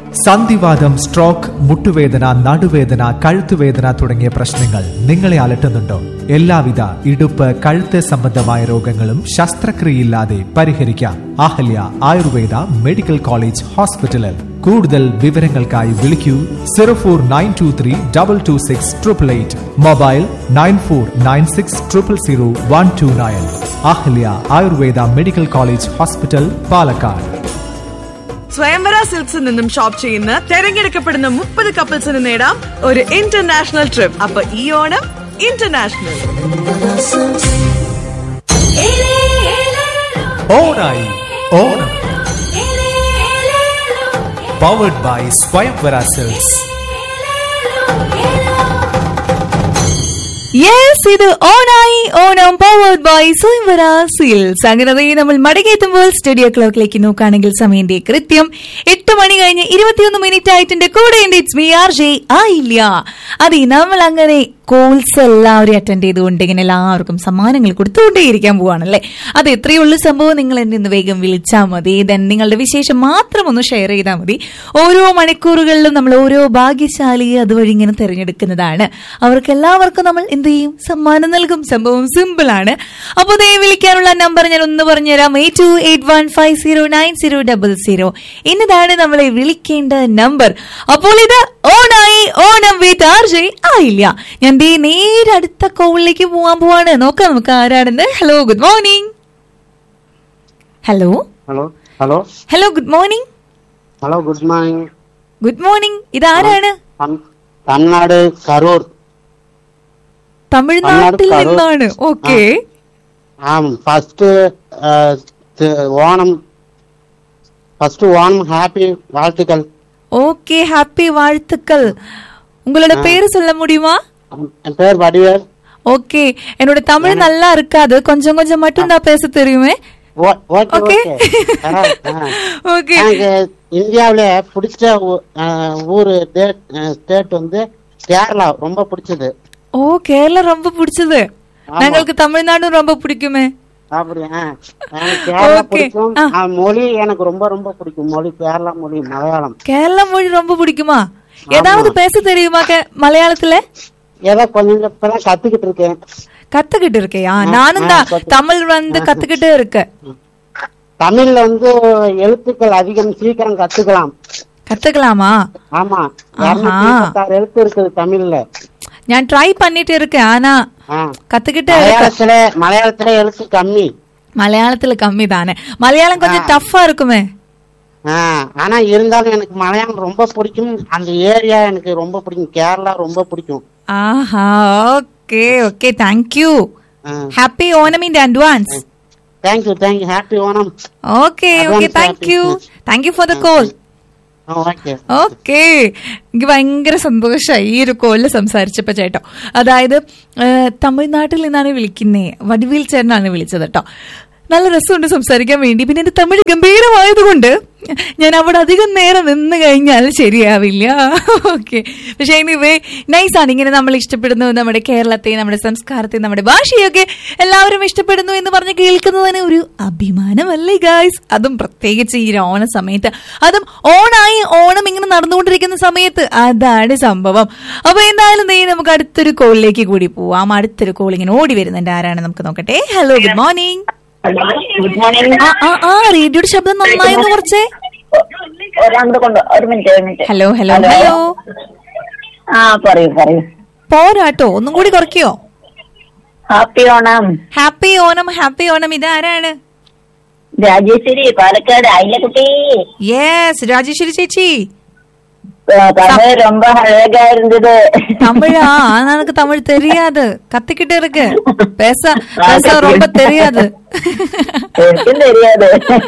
സന്ധിവാദം സ്ട്രോക്ക് മുട്ടുവേദന നടുവേദന കഴുത്തുവേദന തുടങ്ങിയ പ്രശ്നങ്ങൾ നിങ്ങളെ അലട്ടുന്നുണ്ടോ എല്ലാവിധ ഇടുപ്പ് കഴുത്ത് സംബന്ധമായ രോഗങ്ങളും ശസ്ത്രക്രിയയില്ലാതെ പരിഹരിക്കാം അഹല്യ ആയുർവേദ മെഡിക്കൽ കോളേജ് ഹോസ്പിറ്റലിൽ കൂടുതൽ വിവരങ്ങൾക്കായി വിളിക്കൂ zero four nine two three double two six triple eight mobile nine four nine six triple zero one two nine Ahalya Ayurveda medical college hospital Palakkad Swayamvara സിൽക്സിൽ നിന്നും ഷോപ്പ് ചെയ്യുന്ന തെരഞ്ഞെടുക്കപ്പെടുന്ന മുപ്പത് കപ്പിൾസിന് നേടാം ഒരു ഇന്റർനാഷണൽ ട്രിപ്പ് അപ്പൊ ഈ ഓണം ഇന്റർനാഷണൽ ഓണായി ഓണം പവേർഡ് ബൈ സ്വയംവര സെൽസ് യെസ് ഇത് ഓണായി ഓണം പവേർഡ് ബൈ സ്വയംവര സീൽസ് അങ്ങനെ ദേ നമ്മൾ മടങ്ങിയെത്തുമ്പോൾ സ്റ്റുഡിയോ ക്ലോക്കിലേക്ക് നോക്കുകയാണെങ്കിൽ സമയം ദേ കൃത്യം എട്ട് മണി കഴിഞ്ഞ് ഇരുപത്തിയൊന്ന് മിനിറ്റ് ആയിട്ടുണ്ട് കൂടെ ഉണ്ട് ഇറ്റ്സ് മി ആർ ജെ ആയില്ല അതെ നമ്മൾ അങ്ങനെ കോൾസ് എല്ലാവരും അറ്റൻഡ് ചെയ്തുകൊണ്ട് ഇങ്ങനെ എല്ലാവർക്കും സമ്മാനങ്ങൾ കൊടുത്തുകൊണ്ടേയിരിക്കാൻ പോവാണല്ലേ അത് എത്രയേ ഉള്ളൂ സംഭവം നിങ്ങൾ എന്നെ ഒന്ന് വേഗം വിളിച്ചാൽ മതി ദെൻ നിങ്ങളുടെ വിശേഷം മാത്രം ഒന്ന് ഷെയർ ചെയ്താൽ മതി ഓരോ മണിക്കൂറുകളിലും നമ്മൾ ഓരോ ഭാഗ്യശാലിയെ അതുവഴി ഇങ്ങനെ തിരഞ്ഞെടുക്കുന്നതാണ് അവർക്ക് എല്ലാവർക്കും നമ്മൾ എന്ത് ചെയ്യും സമ്മാനം നൽകും സംഭവം സിമ്പിൾ ആണ് അപ്പോൾ ദേ വിളിക്കാനുള്ള നമ്പർ ഞാൻ ഒന്ന് പറഞ്ഞുതരാം eight two eight one five zero nine zero double zero എന്നതാണ് നമ്മളെ വിളിക്കേണ്ട നമ്പർ അപ്പോൾ ഇത് ഓണായി ഓണം വിത്ത് ആർ ജെ ആയില്ല ഞാൻ ദേ നേരെ അടുത്ത കോളിലേക്ക് പോവാൻ പോവാണ് നോക്കാം നമുക്ക് ആരാണെന്ന് hello good morning hello hello hello hello good morning hello good morning good morning ഇതാരാണ് തം- തമിഴ്നാട് കരൂർ തമിഴ്നാട്ടിൽ തമിഴ്നാട് കരൂർ. നിന്നാണ് ഓക്കെ ആ first Onam first Onam happy வாழ்த்துக்கள் ஓகே ஹாப்பி வாழ்த்துக்கள் உங்களோட பேரு சொல்ல முடியுமா என் பேர் வடிவேல் ஓகே என்னோட தமிழ் நல்லா இருக்காது கொஞ்சம் கொஞ்சம் மட்டும் தான் பேச தெரியுமே ஓ- ஓகே ஓகே ஓகே ஆ, ஆ. ஓகே எனக்கு இந்தியாவில பிடிச்ச ஊ- ஆ, ஊரு ஸ்டேட் வந்து கேரளா ரொம்ப பிடிச்சது ஓ கேரளா ரொம்ப பிடிச்சது ஆமா. ഞങ്ങൾക്ക് തമിഴ്നാടും ரொம்ப பிடிக்குமே அப்படியா எனக்கு கேரளா ஓகே. பிடிக்கும் ஆ. ஆ, மொழி எனக்கு ரொம்ப ரொம்ப பிடிக்கும் மொழி கேரளா மொழி மலையாளம் கேரளா மொழி ரொம்ப பிடிக்குமா ஏதாவது பேச தெரியுமா கே- மலையாளத்துல ஏதோ கொஞ்சம் கொஞ்சம் இப்பதான் கத்துக்கிட்டு இருக்கேன் கத்துக்கிட்டு இருக்கியா நானும் ஆ, தான் கத்து- தமிழ் வந்து கத்துக்கிட்டு இருக்கேன் தமிழ்ல வந்து எழுத்துக்கள் அதிகம் சீக்கிரம் கத்துக்கலாம் கத்துக்கலாமா ஆமா ஆஹா. இருநூத்தி முப்பத்தாறு எழுத்து இருக்குது தமிழ்ல ഞാൻ ട്രൈ பண்ணிட்டு இருக்கேன் ஆனா ஆ. கத்துக்கிட்டு இருக்கேன் மலையாளத்துல மலையாளத்துல எழுத்து கம்மி மலையாளத்துல கம்மி தானே மலையாளம் கொஞ்சம் டஃப்பா இருக்குமே ஆ, ஆனா இருந்தாலும் எனக்கு மலையாளம் ரொம்ப பிடிக்கும் அந்த ஏரியா எனக்கு ரொம்ப பிடிக்கும் கேரளா ரொம்ப பிடிக்கும் ஆஹா okay okay thank you happy Onam in advance thank you thank you happy Onam okay okay Advance thank you happy. Thank you for the call okay okay എനിക്ക് ഭയങ്കര സന്തോഷമായി ഈ ഒരു കോളിൽ സംസാരിച്ചപ്പോ ചേട്ടോ അതായത് ഏഹ്, തമിഴ്നാട്ടിൽ നിന്നാണ് വിളിക്കുന്നേ വടിവേൽ ചേട്ടനാണ് വിളിച്ചത് കേട്ടോ നല്ല രസമുണ്ട് സംസാരിക്കാൻ വേണ്ടി പിന്നെ എന്റെ തമിഴ് ഗംഭീരമായതുകൊണ്ട് ഞാൻ അവിടെ അധികം നേരം നിന്ന് കഴിഞ്ഞാൽ ശരിയാവില്ല ഓക്കെ പക്ഷെ എനിവേ നൈസാണ് ഇങ്ങനെ നമ്മൾ ഇഷ്ടപ്പെടുന്നു നമ്മുടെ കേരളത്തെ നമ്മുടെ സംസ്കാരത്തെ നമ്മുടെ ഭാഷയൊക്കെ എല്ലാവരും ഇഷ്ടപ്പെടുന്നു എന്ന് പറഞ്ഞ് കേൾക്കുന്നതിന് ഒരു അഭിമാനമല്ലേ ഗായ്സ് അതും പ്രത്യേകിച്ച് ഈ ഒരു ഓണ സമയത്ത് അതും ഓണായി ഓണം ഇങ്ങനെ നടന്നുകൊണ്ടിരിക്കുന്ന സമയത്ത് അതാണ് സംഭവം അപ്പൊ എന്തായാലും ദേ നമുക്ക് അടുത്തൊരു കോളിലേക്ക് കൂടി പോവാം അടുത്തൊരു കോൾ ഇങ്ങനെ ഓടി വരുന്നുണ്ട് ആരാണ് നമുക്ക് നോക്കട്ടെ hello good morning good morning ആ ആ ആ റേഡിയോയുടെ ശബ്ദം നന്നായി ഒന്ന് കുറച്ചേ ഒരാണ്ട് കൊണ്ട് ഒരു മിനിറ്റ് ഒരു മിനിറ്റ് ഹലോ ഹലോ ഹലോ ആ പറയൂ പറയൂ പോരാട്ടോ ഒന്നും കൂടി കുറയ്ക്കോ happy Onam happy Onam happy Onam ഇതാരാണ് രാജേശ്വരി പാലക്കാട് അയിലക്കുട്ടി യെസ് രാജേശ്വരി ചേച്ചി தமிழ் ரொம்ப அழகா இருந்தது தமிழா ஆனா எனக்கு தமிழ் தெரியாது கத்துக்கிட்டு இருக்கு பேச பேச ரொம்ப தெரியாது എനിക്കും தெரியாது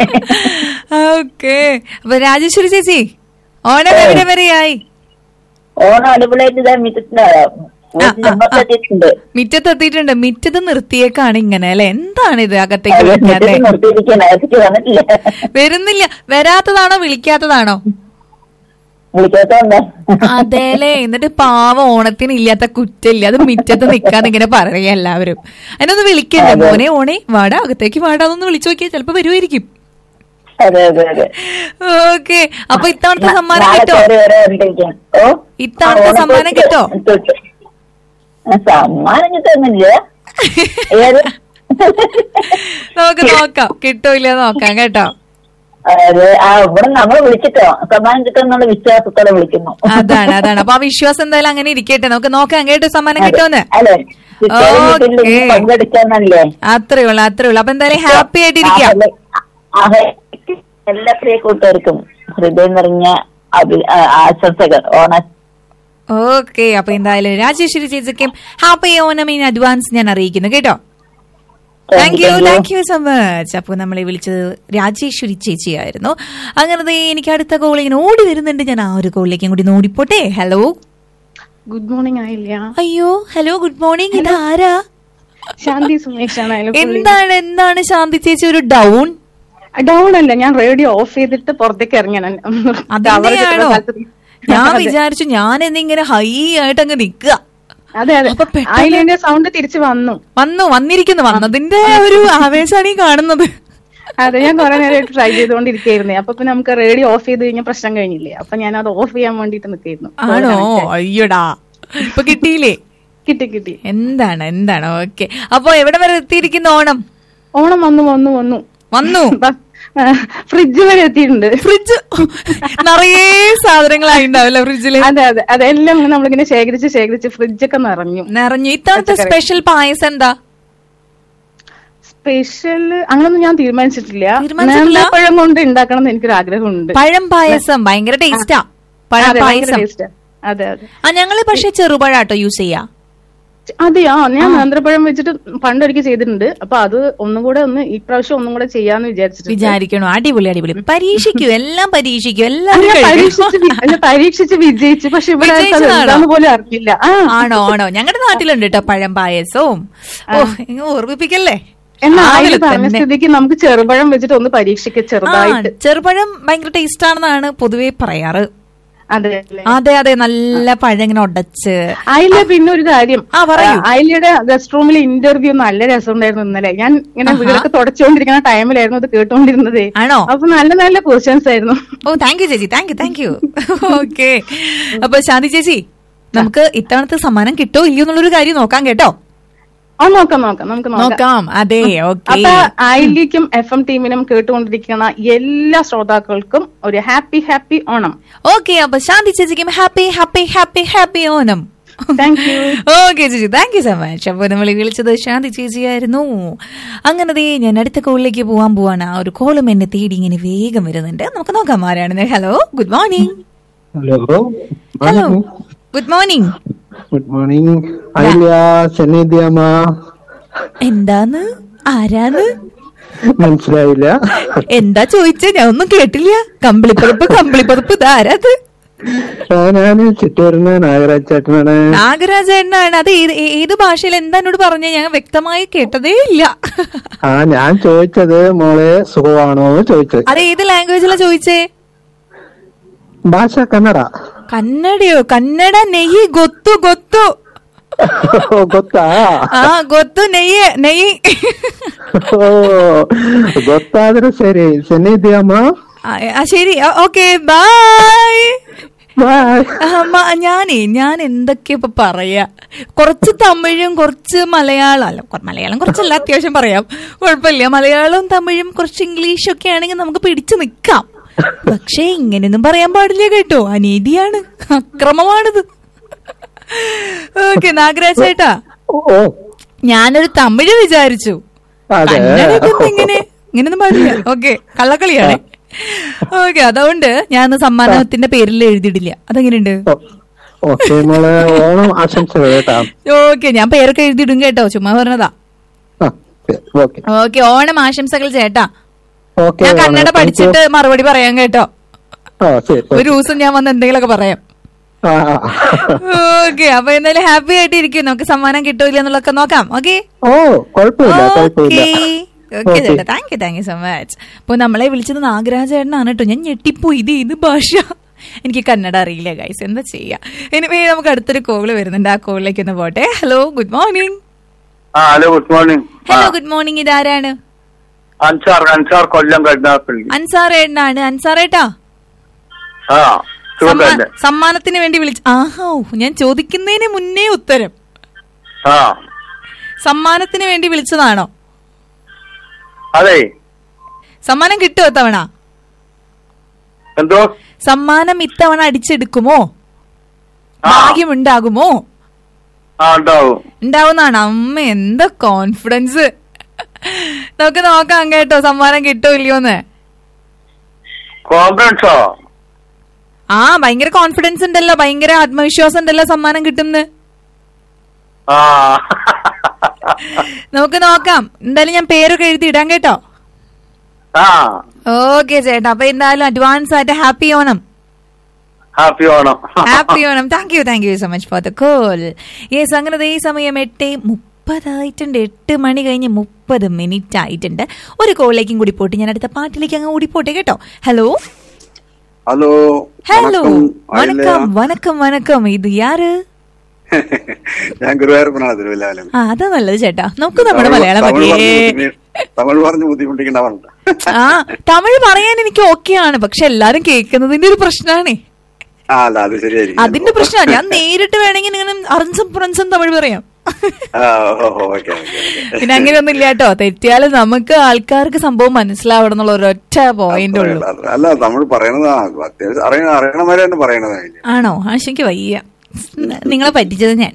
ഓക്കെ അപ്പൊ രാജേശ്വരി ചേച്ചി ഓണം എവിടെ വരെയായി ഓണം അടിപൊളിയായിട്ട് ഇതാ മിത്തുണ്ട് മൊത്തത്തിട്ടുണ്ട് മിറ്റത്തെത്തിയിട്ടുണ്ട് മിറ്റത്ത് നിർത്തിയേക്കാണ് ഇങ്ങനെ അല്ലെ എന്താണ് ഇത് അകത്തേക്ക് വിളിക്കാതെ നിർത്തിയിരിക്കണം അകത്തേക്ക് വന്നിട്ടില്ല വരുന്നില്ല വരാത്തതാണോ വിളിക്കാത്തതാണോ വിളിക്കാത്തോണ്ടാ അതേലേ എന്നിട്ട് പാവം ഓണത്തിന് ഇല്ലാത്ത കുറ്റമില്ല അത് മിറ്റത്ത് നിക്കാന്ന് ഇങ്ങനെ പറയാ എല്ലാവരും അതിനൊന്ന് വിളിക്കണ്ടേ മോനെ ഓണേ വാടാ അകത്തേക്ക് വാടാന്നൊന്ന് വിളിച്ചു നോക്കിയാൽ ചിലപ്പോ വരുമായിരിക്കും അതെ അതെ അതെ ഓക്കെ അപ്പൊ ഇത്തവണത്തെ സമ്മാനം നാളെ കിട്ടോ കയറി വരാണ്ടിരിക്കാം ഓ ഇത്തവണത്തെ ആ, സമ്മാനം ഓണക്കോടി കിട്ടോ? കിട്ടും. ആ, സമ്മാനം കിട്ടുന്നില്ല ഏത് നമുക്ക് നോക്കാം കിട്ടോ ഇല്ലയോ നോക്കാം കേട്ടോ അതെ ആ ഇവിടെ നമ്മൾ വിളിച്ചിട്ടോ സമ്മാനം കിട്ടുന്നുള്ള വിശ്വാസത്തോടെ വിളിക്കുന്നു അതാണ് അതാണ് അപ്പൊ ആ വിശ്വാസം എന്തായാലും അങ്ങനെ ഇരിക്കട്ടെ നമുക്ക് നോക്കാം കേട്ടോ സമ്മാനം കിട്ടുമെന്ന് അല്ലെ ഓക്കേ. പങ്കെടുക്കാന്നല്ലേ അത്രേ ഉള്ളു അത്രേ ഉള്ളു അപ്പൊ എന്തായാലും ഹാപ്പി ആയിട്ടിരിക്കാം ആ, എല്ലാ പ്രിയ കൂട്ടുകാർക്കും ഹൃദയം നിറഞ്ഞ അഭി- ആ, ആശംസകൾ ഓണ ഓക്കെ അപ്പൊ എന്തായാലും രാജേശ്വരി ചേച്ചിക്കും ഹാപ്പി ഓണം ഇൻ അഡ്വാൻസ് ഞാൻ അറിയിക്കുന്നു കേട്ടോ thank you thank you so much അപ്പോൾ നമ്മളെ വിളിച്ചത് രാജേശ്വരി ചേച്ചിയായിരുന്നു അങ്ങനെ ദേ എനിക്ക് അടുത്ത കോൾ ഇങ്ങനെ ഓടി വരുന്നുണ്ട് ഞാൻ ആ ഒരു കോളിലേക്കും കൂടി ഒന്ന് ഓടിപ്പോട്ടെ ഹലോ ഗുഡ് മോർണിംഗ് ആയില്ല അയ്യോ ഹലോ ഗുഡ് മോർണിംഗ് ഇത് ആരാ ശാന്തി സുമേഷാണ് എന്താണ് എന്താണ് ശാന്തി ചേച്ചി ഒരു ഡൗൺ ഡൗൺ അല്ല ഞാൻ റേഡിയോ ഓഫ് ചെയ്തിട്ട് പുറത്തേക്ക് ഇറങ്ങിയാണ് അതിന്റെയാണോ ഞാൻ വിചാരിച്ചു ഞാൻ എന്നിങ്ങനെ ഹൈ ആയിട്ട് അങ്ങ് നിക്കുക അതെ അതെ അപ്പൊ പെട്ടെന്ന് ആയില്യന്റെ സൗണ്ട് തിരിച്ചു വന്നു വന്നു വന്നിരിക്കുന്നു വന്നതിന്റെ ഒരു ആവേശമാണ് ഈ കാണുന്നത് അതെ ഞാൻ കുറെ നേരമായിട്ട് ട്രൈ ചെയ്തുകൊണ്ടിരിക്കുകയായിരുന്നു അപ്പൊ പിന്നെ നമുക്ക് റേഡിയോ ഓഫ് ചെയ്ത് കഴിഞ്ഞാൽ പ്രശ്നം കഴിഞ്ഞില്ലേ അപ്പൊ ഞാൻ അത് ഓഫ് ചെയ്യാൻ വേണ്ടിട്ട് നിൽക്കായിരുന്നു ആണോ അയ്യോടാ ഇപ്പൊ കിട്ടിയില്ലേ കിട്ടി കിട്ടി എന്താണ് എന്താണ് ഓക്കെ അപ്പൊ എവിടെ വരെ എത്തിയിരിക്കുന്ന ഓണം ഓണം വന്നു വന്നു വന്നു വന്നു ഫ്രിഡ്ജ് വരെ എത്തിയിട്ടുണ്ട് ഫ്രിഡ്ജ് നിറയെ സാധനങ്ങളായി ഉണ്ടാവില്ല ഫ്രിഡ്ജില് അതെ അതെ അതെല്ലാം നമ്മളിങ്ങനെ ശേഖരിച്ച് ശേഖരിച്ച് ഫ്രിഡ്ജൊക്കെ നിറഞ്ഞു നിറഞ്ഞു ഇത്തവണത്തെ പച്ചക്കറി. സ്പെഷ്യൽ പായസം എന്താ സ്പെഷ്യൽ അങ്ങനൊന്നും ഞാൻ തീരുമാനിച്ചിട്ടില്ല തീരുമാനിച്ചിട്ടില്ല? നേന്ത്രപ്പഴം കൊണ്ട് ഉണ്ടാക്കണം എന്ന് എനിക്കൊരു ആഗ്രഹമുണ്ട് പഴം പായസം ഭയങ്കര ടേസ്റ്റാ പഴം അതെ, ഭയങ്കര പായസം taste ആ. അതെ അതെ ആ ഞങ്ങള് പക്ഷെ ചെറുപഴാട്ടോ യൂസ് ചെയ്യാ അതെയോ ഞാൻ നേന്ത്രപ്പഴം വെച്ചിട്ട് പണ്ടൊരിക്കൽ ചെയ്തിട്ടുണ്ട് അപ്പൊ അത് ഒന്നും കൂടെ ഒന്ന് ഈ പ്രാവശ്യം ഒന്നും കൂടെ ചെയ്യാന്ന് വിചാരിച്ചിട്ടുണ്ട് വിചാരിക്കണോ അടിപൊളി അടിപൊളി പരീക്ഷിക്കൂ എല്ലാം പരീക്ഷിക്കൂ എല്ലാം അത് ഞാൻ കഴിക്കൂ. പരീക്ഷിച്ച് വി- അല്ല, പരീക്ഷിച്ച് വിജയിച്ചു പക്ഷെ ഇവിടെ ആർക്കും അത് വിജയിച്ചതാണോ? എന്താന്ന് പോലും അറിയില്ല ആ ആണോ ആണോ ഞങ്ങളുടെ നാട്ടിലുണ്ട് കേട്ടോ പഴം പായസവും ഓ ഇങ്ങ് ഓർമ്മിപ്പിക്കല്ലേ എന്നാ രാവിലെ ആയില് പറഞ്ഞ തന്നെ. സ്ഥിതിക്ക് നമുക്ക് ചെറുപഴം വെച്ചിട്ട് ഒന്ന് പരീക്ഷിക്കാം ആ, ചെറുതായിട്ട് ചെറുപഴം ഭയങ്കര ടേസ്റ്റ് ആണെന്നാണ് പൊതുവെ പറയാറ് അതെ അല്ലേ? അതെ അതെ നല്ല പഴം ഇങ്ങനെ ഉടച്ച് ആയില്ല പിന്നെ ഒരു കാര്യം ആ, പറയൂ. ആയില്ലയുടെ ഗസ്റ്റ് റൂമിലെ ഇന്റർവ്യൂ നല്ല രസമുണ്ടായിരുന്നു ഇന്നലെ ഞാൻ ഇങ്ങനെ വീടൊക്കെ തുടച്ചുകൊണ്ടിരിക്കുന്ന ടൈമിലായിരുന്നു അത് കേട്ടുകൊണ്ടിരുന്നത് ആണോ അപ്പൊ നല്ല നല്ല ക്വസ്റ്റ്യൻസ് ആയിരുന്നു ഓ താങ്ക് യു ചേച്ചി thank you thank you okay അപ്പൊ ശാന്തി ചേച്ചി നമുക്ക് ഇത്തവണത്തെ സമ്മാനം കിട്ടോ ഇല്ലയോ എന്നുള്ളൊരു കാര്യം നോക്കാം കേട്ടോ ആ നോക്കാം നോക്കാം നമുക്ക് നോക്കാം നോക്കാം അതെ ഓക്കെ അപ്പൊ ആയില്ലിക്കും എഫ് എം ടീമിനും കേട്ടുകൊണ്ടിരിക്കുന്ന എല്ലാ ശ്രോതാക്കൾക്കും ഒരു ഹാപ്പി ഹാപ്പി ഓണം ഓക്കെ അപ്പൊ ശാന്തി ചേച്ചിക്കും happy happy happy happy Onam thank you okay ചേച്ചി താങ്ക് യു സോ മച്ച് അപ്പൊ നമ്മൾ വിളിച്ചത് ശാന്തി ചേച്ചിയായിരുന്നു അങ്ങനെ ദേ ഞാൻ അടുത്ത കോളിലേക്ക് പോവാൻ പോവാണ് ആ ഒരു കോളും എന്നെ തേടി ഇങ്ങനെ വേഗം വരുന്നുണ്ട് നമുക്ക് നോക്കാം ആരാണെന്ന് hello good morning hello hello good morning good morning അയില്ല സന്നിധ്യമ്മ എന്താന്ന് ആരാന്ന് മനസ്സിലായില്ല എന്താ ചോദിച്ചേ ഞാൻ ഒന്നും കേട്ടില്ല കമ്പിളിപ്പതുപ്പ് കമ്പിളിപ്പതുപ്പ് ഇതാരത് ആ, ഞാന് ചിറ്റൂരിന്ന് നാഗരാജ് ചേട്ടനാണ് നാഗരാജേട്ടനാണ് അത് ഏത് ഏ- ഏത് ഭാഷയിൽ എന്താ എന്നോട് പറഞ്ഞ ഞാൻ വ്യക്തമായി കേട്ടതേ ഇല്ല ആ ഞാൻ ചോദിച്ചത് മോളെ സുഖമാണോ എന്ന് ചോദിച്ചത് അത് ഏത് ലാംഗ്വേജിലാ ചോദിച്ചേ ഭാഷ കന്നഡ ಕನ್ನಡಿಯೋ ಕನ್ನಡ ನೆಯ್ಯಿ ಗೊತ್ತು ಗೊತ್ತು ಗೊತ್ತಾ ಆ ಗೊತ್ತು ನೆಯ್ಯಿ ನೆಯ್ಯಿ ಓ ಗೊತ್ತಾದ್ರೆ ಸರಿ ಸನ್ನಿಧ್ಯಾಮ ആ, ആ, ശരി ഓക്കെ ബായ് ಬಾಯ್ അമ്മ ഞാനേ ഞാൻ എന്തൊക്കെയാ ഇപ്പൊ പറയാ കുറച്ച് തമിഴും കുറച്ച് മലയാളം അല്ല കൊ- മലയാളം കുറച്ചല്ല അത്യാവശ്യം പറയാം കുഴപ്പമില്ല മലയാളവും തമിഴും കുറച്ച് ഇംഗ്ലീഷും ഒക്കെ ആണെങ്കിൽ നമുക്ക് പിടിച്ചു നിക്കാം പക്ഷേ ഇങ്ങനെയൊന്നും പറയാൻ പാടില്ല കേട്ടോ അനീതിയാണ് അക്രമമാണിത് ഓക്കെ നാഗരാജ് ചേട്ടാ ಓ ഞാനൊരു തമിഴ് വിചാരിച്ചു അതെ. കന്നഡയൊക്കെ ഇങ്ങനെ ഇങ്ങനെയൊന്നും പാടില്ല ഓക്കെ കള്ളക്കളിയാണ് ഓക്കെ അതുകൊണ്ട് ഞാൻ സമ്മാനത്തിന്റെ പേരിൽ എഴുതിയിടില്ല അതെങ്ങനെയുണ്ട് ഓക്കെ മോളെ ഓണം ആശംസകൾ കേട്ടാ ഓക്കെ ഞാൻ പേരൊക്കെ എഴുതിയിടും കേട്ടോ ചുമ്മാ പറഞ്ഞതാ ആ ശരി, ഓക്കെ ഓക്കെ ഓണം ആശംസകൾ ചേട്ടാ ഓക്കെ ഞാൻ കന്നഡ താങ്ക് യു. പഠിച്ചിട്ട് മറുപടി പറയാം കേട്ടോ ആ ശരി ഒരു ദിവസം ഞാൻ വന്ന് എന്തെങ്കിലുമൊക്കെ പറയാം ആ ആ. ഓക്കെ അപ്പൊ എന്തായാലും ഹാപ്പി ആയിട്ട് ഇരിക്കും നമുക്ക് സമ്മാനം കിട്ടൂല എന്നുള്ളതൊക്കെ നോക്കാം ഓക്കെ ഓ കുഴപ്പമില്ല കുഴപ്പമില്ല ഓക്കെ ചേട്ടാ thank you thank you so much അപ്പൊ നമ്മളെ വിളിച്ചത് നാഗരാജ ചേട്ടനാണ് കേട്ടോ ഞാൻ ഞെട്ടിപ്പോയി ഇത് ഇത് ഭാഷ എനിക്ക് കന്നഡ അറിയില്ല ഗൈസ് എന്താ ചെയ്യാ എനിവേ നമുക്ക് അടുത്തൊരു കോള് വരുന്നുണ്ട് ആ കോളിലേക്ക് ഒന്ന് പോട്ടെ ഹലോ ഗുഡ് മോർണിംഗ് ആ hello good morning hello good morning ഇതാരാണ് അൻസാർ അൻസാർ കൊല്ലം കരുനാഗപ്പള്ളി അൻസാറേട്ടനാണ് അൻസാറേട്ടാ ആ സമ്മാ- സുഖല്ലേ സമ്മാനത്തിന് വേണ്ടി വിളിച്ചു ആഹാ ഓ, ഞാൻ ചോദിക്കുന്നതിന് മുന്നേ ഉത്തരം ആ സമ്മാനത്തിന് വേണ്ടി വിളിച്ചതാണോ അതെ സമ്മാനം കിട്ടുമോ ഇത്തവണ എന്തോ സമ്മാനം ഇത്തവണ അടിച്ചെടുക്കുമോ ആ. ഭാഗ്യമുണ്ടാകുമോ ആ ഉണ്ടാവും ഉണ്ടാവുന്നതാണ് അമ്മ എന്താ കോൺഫിഡൻസ് നമുക്ക് നോക്കാം കേട്ടോ സമ്മാനം കിട്ടോ ഇല്ലയോന്ന് കോൺഫിഡൻസോ ആ ഭയങ്കര കോൺഫിഡൻസ് ഉണ്ടല്ലോ ഭയങ്കര ആത്മവിശ്വാസം ഉണ്ടല്ലോ സമ്മാനം കിട്ടുന്നത് ആ നമുക്ക് നോക്കാം എന്തായാലും ഞാൻ പേരൊക്കെ എഴുതി ഇടാം കേട്ടോ ആ ഓക്കെ ചേട്ടാ അപ്പൊ എന്തായാലും അഡ്വാൻസ് ആയിട്ട് happy Onam happy Onam happy Onam thank you thank you so much for the call yes അങ്ങനെ ഈ സമയം എട്ട് മുപ്പതായിട്ടുണ്ട് എട്ട് മണി കഴിഞ്ഞ് മുപ്പത് മിനിറ്റ് ആയിട്ടുണ്ട് ഒരു കോളിലേക്കും കൂടി പോട്ടെ ഞാൻ അടുത്ത പാട്ടിലേക്ക് അങ്ങ് ഓടിപ്പോട്ടെ കേട്ടോ ഹലോ ഹലോ ഹലോ വണക്കം വണക്കം വണക്കം വണക്കം ഇത് യാര് ഞാൻ ഗുരുവായൂരപ്പനാണ് തിരുവല്ലാലം ആ അതാ നല്ലത് ചേട്ടാ നമുക്ക് നമ്മുടെ മലയാളം മതിയേ തമിഴ് പറഞ്ഞ് ബുദ്ധിമുട്ടിക്കണ്ടാവുന്നുണ്ട് ആ തമിഴ് പറയാൻ എനിക്ക് ഓക്കെയാണ് പക്ഷെ എല്ലാരും കേൾക്കുന്നതിന്റെ ഒരു പ്രശ്നമാണേ ആ അല്ല അത് ശരിയായിരിക്കും അതിന്റെ പ്രശ്നമാണ് ഞാൻ നേരിട്ട് വേണമെങ്കിൽ ഇങ്ങനെ അറൻസും പുറൻസും തമിഴ് പറയാം ആ ഓക്കെ ഓക്കെ പിന്നെ അങ്ങനെയൊന്നും ഇല്ല കേട്ടോ തെറ്റിയാലും നമുക്ക് ആൾക്കാർക്ക് സംഭവം മനസ്സിലാവണം എന്നുള്ള ഒരൊറ്റ പോയിന്റ് ഉള്ളൂ അല്ല തമിഴ് പറയണതാണ് അത്യാവശ്യം അറിയണ അറിയണമാരെ തന്നെ പറയണതാണ് ആണോ ആശയ്ക്ക് വയ്യ നിങ്ങളെ പറ്റിച്ചത് ഞാൻ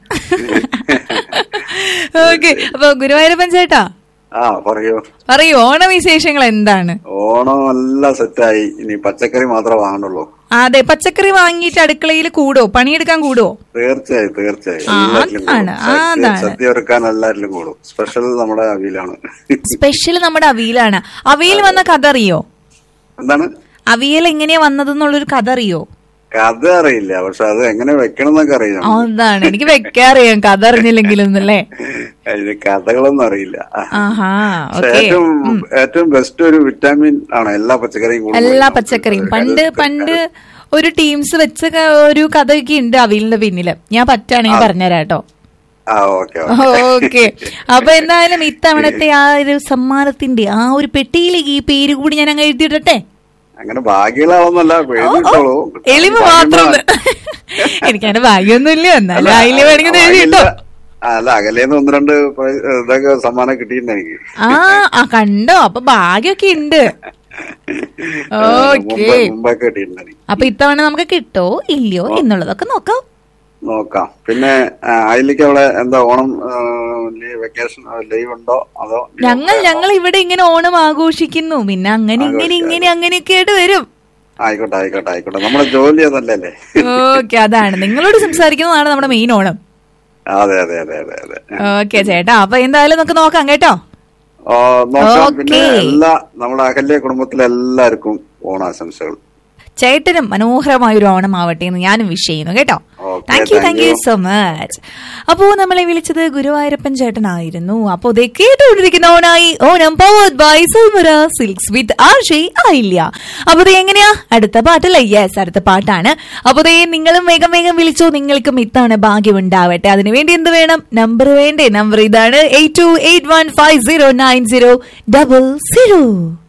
ഓക്കെ അപ്പൊ ഗുരുവായൂരപ്പൻ ചേട്ടാ ആ പറയൂ പറയൂ ഓണവിശേഷങ്ങൾ എന്താണ് ഓണം എല്ലാം സെറ്റായി ഇനി പച്ചക്കറി മാത്രമേ വാങ്ങണ്ടുള്ളൂ ആ, അതെ പച്ചക്കറി വാങ്ങിയിട്ട് അടുക്കളയിൽ കൂടോ പണിയെടുക്കാൻ കൂടോ തീർച്ചയായും തീർച്ചയായും ആ, എല്ലാറ്റിലും അതാണ്, കൂടും. സദ്യ- അതാണ്. സദ്യ ഒരുക്കാൻ എല്ലാറ്റിലും കൂടും സ്പെഷ്യൽ നമ്മുടെ അവിയിലാണ് സ്പെഷ്യൽ നമ്മുടെ അവിയലാണ് അവിയൽ വന്ന കഥ അറിയോ എന്താണ് അവിയൽ എങ്ങനെയാ വന്നതെന്നുള്ളൊരു കഥ അറിയോ കഥ അറിയില്ല പക്ഷെ അത് എങ്ങനെ വെക്കണം എന്നൊക്കെ അറിയാം ആ, അതാണ് എനിക്ക് വെക്കാറിയാം കഥ അറിഞ്ഞില്ലെങ്കിലും എന്നല്ലേ അതിന് കഥകളൊന്നും അറിയില്ല ആഹാ പക്ഷെ ഓക്കെ ഏറ്റവും ഏറ്റവും ബെസ്റ്റ് ഒരു വിറ്റാമിൻ ആണ് എല്ലാ പച്ചക്കറിയും കൂടുമ്പോൾ എല്ലാ നമുക്ക് പച്ചക്കറിയും ഒരു പണ്ട് കരു- പണ്ട് ഒരു ടീംസ് വെച്ച ക- ഒരു കഥയൊക്കെ ഉണ്ട് അവിയലിന്റെ പിന്നില് ഞാൻ പറ്റാണെങ്കിൽ പറഞ്ഞുതരാം കേട്ടോ ആ ഓക്കെ ഓക്കെ അപ്പൊ എന്തായാലും ഇത്തവണത്തെ ആ ഒരു സമ്മാനത്തിന്റെ ആ ഒരു പെട്ടിയിലേക്ക് ഈ പേര് കൂടി ഞാൻ അങ്ങ് എഴുതിയിടട്ടെ അങ്ങനെ ഭാഗ്യമുള്ളതൊന്നല്ല എഴുതിയിട്ടോളൂ എളിമ മാത്രം എനിക്കങ്ങനെ ഭാഗ്യമൊന്നുമില്ല എന്നാലും അതിൽ വേണമെങ്കിൽ എഴുതി കിട്ടോ ആ, അല്ല അകലേന്ന് ഒന്ന് രണ്ട് പ്രൈ- ഇതൊക്കെ സമ്മാനം കിട്ടിയിട്ടുണ്ട് എനിക്ക് ആ ആ കണ്ടോ അപ്പൊ ഭാഗ്യമൊക്കെ ഉണ്ട് ഓക്കെ മുമ്പ് മുമ്പൊക്കെ കിട്ടിയിട്ടുണ്ട് എനിക്ക് അപ്പൊ ഇത്തവണ നമുക്ക് കിട്ടോ ഇല്ലയോ എന്നുള്ളതൊക്കെ നോക്കാം നോക്കാം പിന്നെ ആ, അതിലേക്ക് അവിടെ എന്താ ഓണം വെക്കേഷൻ ലീവ് ഉണ്ടോ അതോ ഞങ്ങൾ ഞങ്ങൾ ഇവിടെ ഇങ്ങനെ ഓണം ആഘോഷിക്കുന്നു പിന്നെ അങ്ങനെ ഇങ്ങനെ ഇങ്ങനെ അങ്ങനെയൊക്കെ ആയിട്ട് വരും ആയിക്കോട്ടെ ആയിക്കോട്ടെ ആയിക്കോട്ടെ നമ്മുടെ ജോലി അതല്ലേ ഓക്കെ അതാണ് നിങ്ങളോട് സംസാരിക്കുന്നതാണ് നമ്മുടെ മെയിൻ ഓണം അതെ അതെ അതെ അതെ അതെ ഓക്കെ ചേട്ടാ അപ്പൊ എന്തായാലും നമുക്ക് നോക്കാം കേട്ടോ ഓ, നോക്കാം പിന്നെ ഓക്കേ. എല്ലാ നമ്മുടെ അകല്യ കുടുംബത്തിലെ എല്ലാവർക്കും ഓണാശംസകൾ ചേട്ടനും മനോഹരമായ ഒരു ഓണം ആവട്ടെ എന്ന് ഞാനും വിഷ് ചെയ്യുന്നു കേട്ടോ okay, thank you thank thank you you. So much അപ്പോ നമ്മളെ വിളിച്ചത് ഗുരുവായൂരപ്പൻ ചേട്ടനായിരുന്നു അപ്പോ ദേ കേട്ടുകൊണ്ടിരിക്കുന്ന ഓണായി ഓണം പവേർഡ് ബൈ സൽമുര സിൽക്സ് വിത്ത് ആർഷി ആയില്ല അപ്പൊ ദേ എങ്ങനെയാ അടുത്ത പാട്ടല്ല യെസ് അടുത്ത പാട്ടാണ് അപ്പൊ ദേ നിങ്ങളും വേഗം വേഗം വിളിച്ചോ നിങ്ങൾക്കും ഇത്തവണ ഭാഗ്യം ഉണ്ടാവട്ടെ അതിനുവേണ്ടി എന്ത് വേണം നമ്പർ വേണ്ടേ നമ്പർ ഇതാണ് eight two eight one five zero nine zero double zero